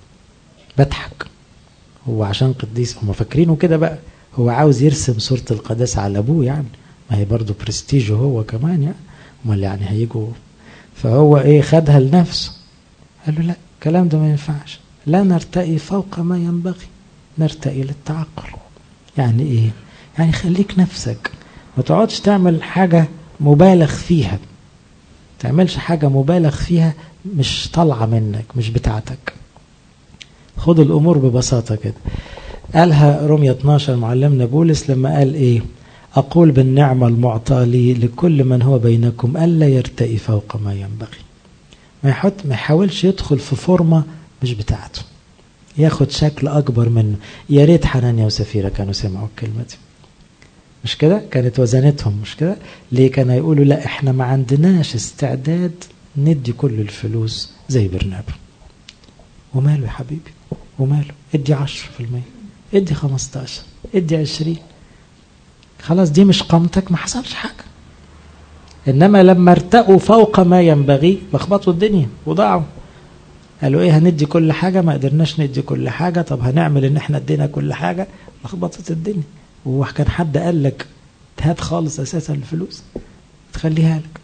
بضحك هو عشان قديس هم فاكرينه كده بقى هو عاوز يرسم صورة القداسة على ابوه يعني ما هي برضه برستيجه هو كمان يعني امال يعني هيجوا فهو ايه خدها لنفسه قال له لا الكلام ده ما ينفعش لا نرتقي فوق ما ينبغي نرتقي للتعقل يعني ايه يعني خليك نفسك ما تقعدش تعمل حاجة مبالغ فيها تعملش حاجة مبالغ فيها مش طالعة منك مش بتاعتك خد الأمور ببساطة كده قالها رمية 12 معلمنا بولس لما قال ايه أقول بالنعمة المعطاة لي لكل من هو بينكم ألا يرتئي فوق ما ينبغي ما يحط ما يحاولش يدخل في فورمة مش بتاعته ياخد شكل أكبر منه يا ريت حنانيا وسفيرة كانوا سمعوا الكلمة دي مش كده كانت وزنتهم مش كده ليه كانوا يقولوا لا احنا ما عندناش استعداد ندي كل الفلوس زي برنابا وماله يا حبيبي وماله ادي عشرة في المية ادي خمستاشر ادي عشرين خلاص دي مش قامتك ما حصلش حاجة إنما لما ارتقوا فوق ما ينبغي لخبطوا الدنيا وضاعوا قالوا ايه هندي كل حاجة ما قدرناش ندي كل حاجة طب هنعمل ان احنا ادينا كل حاجة لخبطت الدنيا وهو كان حد قال لك هات خالص اساسا الفلوس تخليها لك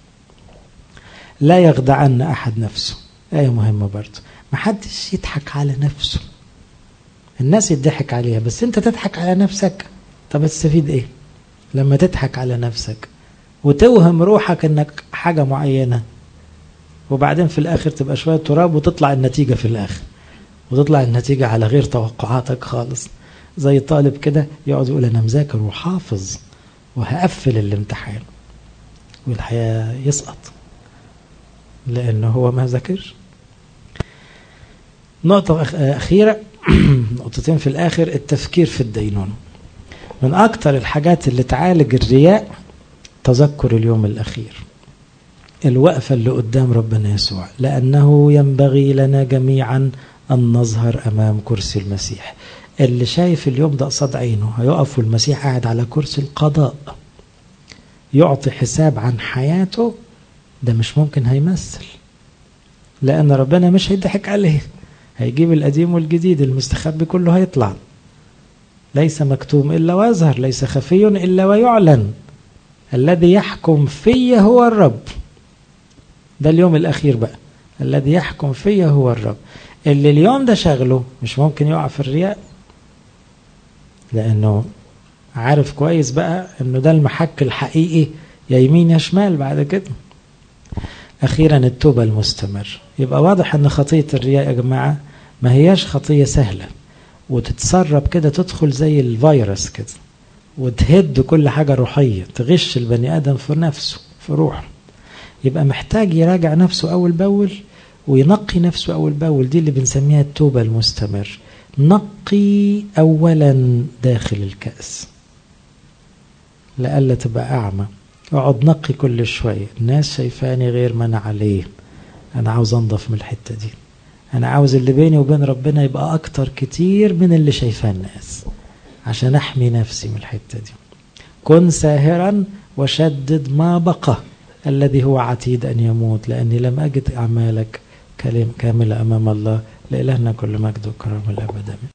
لا يخدعن احد نفسه ايه مهمة برضه ما حدش يضحك على نفسه الناس يضحك عليها بس انت تضحك على نفسك طب تستفيد ايه لما تضحك على نفسك وتوهم روحك انك حاجة معينة وبعدين في الاخر تبقى شوية تراب وتطلع النتيجة في الاخر وتطلع النتيجة على غير توقعاتك خالص زي طالب كده يقعد يقول انا مذاكر وحافظ وهقفل الامتحان والحياة يسقط لانه هو ما ذاكرش نقطة أخيرة نقطتين في الآخر التفكير في الدينونة من أكتر الحاجات اللي تعالج الرياء تذكر اليوم الأخير الوقفة اللي قدام ربنا يسوع لأنه ينبغي لنا جميعا أن نظهر أمام كرسي المسيح اللي شايف اليوم ده قصاد عينه هيقف والمسيح قاعد على كرسي القضاء يعطي حساب عن حياته ده مش ممكن هيمثل لأن ربنا مش هيضحك عليه هيجيب القديم والجديد المستخبي كله هيطلع ليس مكتوم إلا ويظهر ليس خفي إلا ويعلن الذي يحكم في هو الرب ده اليوم الأخير بقى الذي يحكم في هو الرب اللي اليوم ده شغله مش ممكن يقع في الرياء لأنه عارف كويس بقى أنه ده المحك الحقيقي يا يمين يا شمال بعد كده أخيرا التوبة المستمر يبقى واضح أن خطية الرياء يا جماعة ما هياش خطية سهلة وتتسرب كده تدخل زي الفيروس كده وتهد كل حاجة روحية تغش البني آدم في نفسه في روحه يبقى محتاج يراجع نفسه أول بأول وينقي نفسه أول بأول دي اللي بنسميها التوبة المستمر نقي أولا داخل الكأس لألا تبقى أعمى اقعد نقي كل شوية الناس شايفاني غير ما أنا عليه أنا عاوز أنضف من الحتة دي أنا عاوز اللي بيني وبين ربنا يبقى أكتر كتير من اللي شايفاه الناس عشان أحمي نفسي من الحتة دي كن ساهرا وشدد ما بقى الذي هو عتيد أن يموت لأني لم أجد أعمالك كاملة أمام الله لإلهنا كل مجد وكرم الأبد